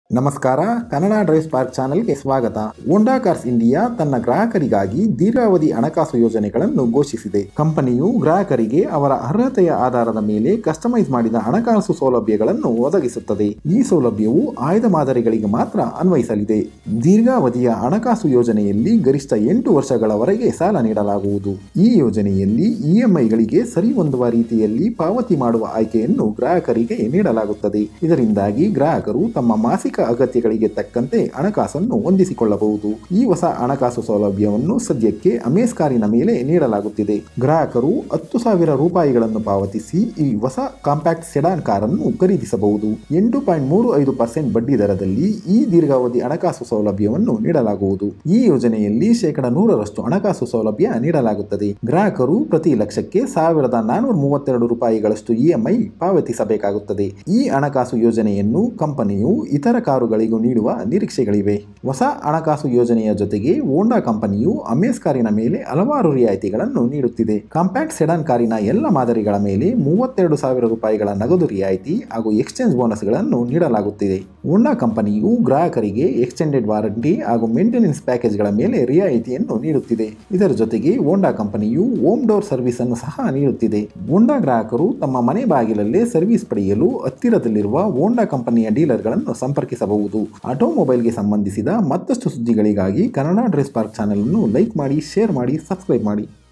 ನಮಸ್ಕಾರ Kannada drive spark ಚಾನೆಲ್ಗೆ ಸ್ವಾಗತ ಹೋಂಡಾ ಕಾರ್ಸ್ ಇಂಡಿಯಾ ತನ್ನ ಗ್ರಾಹಕರಿಗಾಗಿ ದೀರ್ಘಾವಧಿ ಹಣಕಾಸು ಯೋಜನೆಗಳನ್ನು ಘೋಷಿಸಿದೆ ಕಂಪನಿಯು ಗ್ರಾಹಕರಿಗೆ ಅವರ ಅರ್ಹತೆಯ ಆಧಾರದ ಮೇಲೆ ಕಸ್ಟಮೈಸ್ ಮಾಡಿದ ಹಣಕಾಸು ಸೌಲಭ್ಯಗಳನ್ನು ಒದಗಿಸುತ್ತದೆ ಈ ಸೌಲಭ್ಯವು ಆಯ್ದ ಮಾದರಿಗಳಿಗೆ ಮಾತ್ರ ಅನ್ವಯಿಸಲಿದೆ ದೀರ್ಘಾವಧಿಯ ಹಣಕಾಸು ಯೋಜನೆಯಲ್ಲಿ ಗರಿಷ್ಠ ಎಂಟು ವರ್ಷಗಳವರೆಗೆ ಸಾಲ ನೀಡಲಾಗುವುದು ಈ ಯೋಜನೆಯಲ್ಲಿ ಇಎಂಐಗಳಿಗೆ ಸರಿ ಹೊಂದುವ ರೀತಿಯಲ್ಲಿ ಪಾವತಿ ಮಾಡುವ ಆಯ್ಕೆಯನ್ನು ಗ್ರಾಹಕರಿಗೆ ನೀಡಲಾಗುತ್ತದೆ ಇದರಿಂದಾಗಿ ಗ್ರಾಹಕರು ತಮ್ಮ ಮಾಸಿಕ ಅಗತ್ಯಗಳಿಗೆ ತಕ್ಕಂತೆ ಹಣಕಾಸನ್ನು ಹೊಂದಿಸಿಕೊಳ್ಳಬಹುದು ಈ ಹೊಸ ಹಣಕಾಸು ಸೌಲಭ್ಯವನ್ನು ಸದ್ಯಕ್ಕೆ ಅಮೇಸ್ ಕಾರಿನ ಮೇಲೆ ನೀಡಲಾಗುತ್ತಿದೆ ಗ್ರಾಹಕರು ಹತ್ತು ಸಾವಿರ ರೂಪಾಯಿಗಳನ್ನು ಪಾವತಿಸಿ ಈ ಹೊಸ ಕಾಂಪ್ಯಾಕ್ಟ್ ಸೆಡಾನ್ ಕಾರನ್ನು ಖರೀದಿಸಬಹುದು ಎಂಟು ಪಾಯಿಂಟ್ ಮೂರು ಐದು ಪರ್ಸೆಂಟ್ ಬಡ್ಡಿ ದರದಲ್ಲಿ ಈ ದೀರ್ಘಾವಧಿ ಹಣಕಾಸು ಸೌಲಭ್ಯವನ್ನು ನೀಡಲಾಗುವುದು ಈ ಯೋಜನೆಯಲ್ಲಿ ಶೇಕಡ ನೂರರಷ್ಟು ಹಣಕಾಸು ಸೌಲಭ್ಯ ನೀಡಲಾಗುತ್ತದೆ ಗ್ರಾಹಕರು ಪ್ರತಿ ಲಕ್ಷಕ್ಕೆ ಸಾವಿರದ ನಾನೂರ ಮೂವತ್ತೆರಡು ರೂಪಾಯಿಗಳಷ್ಟು ಇಎಂಐ ಪಾವತಿಸಬೇಕಾಗುತ್ತದೆ ಈ ಹಣಕಾಸು ಯೋಜನೆಯನ್ನು ಕಂಪನಿಯು ಇತರ ಕಾರುಗಳಿಗೂ ನೀಡುವ ನಿರೀಕ್ಷೆಗಳಿವೆ ಹೊಸ ಹಣಕಾಸು ಯೋಜನೆಯ ಜೊತೆಗೆ ಹೋಂಡಾ ಕಂಪನಿಯು ಅಮೇಸ್ ಕಾರಿನ ಮೇಲೆ ಹಲವಾರು ರಿಯಾಯಿತಿಗಳನ್ನು ನೀಡುತ್ತಿದೆ ಕಾಂಪ್ಯಾಕ್ಟ್ ಸೆಡಾನ್ ಕಾರಿನ ಎಲ್ಲ ಮಾದರಿಗಳ ಮೇಲೆ ಮೂವತ್ತೆರಡು ಸಾವಿರ ರೂಪಾಯಿಗಳ ನಗದು ರಿಯಾಯಿತಿ ಹಾಗೂ ಎಕ್ಸ್ಚೇಂಜ್ ಬೋನಸ್ಗಳನ್ನು ನೀಡಲಾಗುತ್ತಿದೆ ಹೋಂಡಾ ಕಂಪನಿಯು ಗ್ರಾಹಕರಿಗೆ ಎಕ್ಸ್ಟೆಂಡೆಡ್ ವಾರಂಟಿ ಹಾಗೂ ಮೇಂಟೆನೆನ್ಸ್ ಪ್ಯಾಕೇಜ್ಗಳ ಮೇಲೆ ರಿಯಾಯಿತಿಯನ್ನು ನೀಡುತ್ತಿದೆ ಇದರ ಜೊತೆಗೆ ಹೋಂಡಾ ಕಂಪನಿಯು ಹೋಮ್ ಡೋರ್ ಸರ್ವಿಸ್ ಅನ್ನು ಸಹ ನೀಡುತ್ತಿದೆ ಹೋಂಡಾ ಗ್ರಾಹಕರು ತಮ್ಮ ಮನೆ ಬಾಗಿಲಲ್ಲೇ ಸರ್ವಿಸ್ ಪಡೆಯಲು ಹತ್ತಿರದಲ್ಲಿರುವ ಹೋಂಡಾ ಕಂಪನಿಯ ಡೀಲರ್ಗಳನ್ನು ಸಂಪರ್ಕಿಸಬಹುದು ಆಟೋಮೊಬೈಲ್ಗೆ ಸಂಬಂಧಿಸಿದ ಮತ್ತಷ್ಟು ಸುದ್ದಿಗಳಿಗಾಗಿ ಕನ್ನಡ ಡ್ರೆಸ್ ಪಾರ್ಕ್ ಚಾನೆಲ್ ಅನ್ನು ಲೈಕ್ ಮಾಡಿ ಶೇರ್ ಮಾಡಿ ಸಬ್ಸ್ಕ್ರೈಬ್ ಮಾಡಿ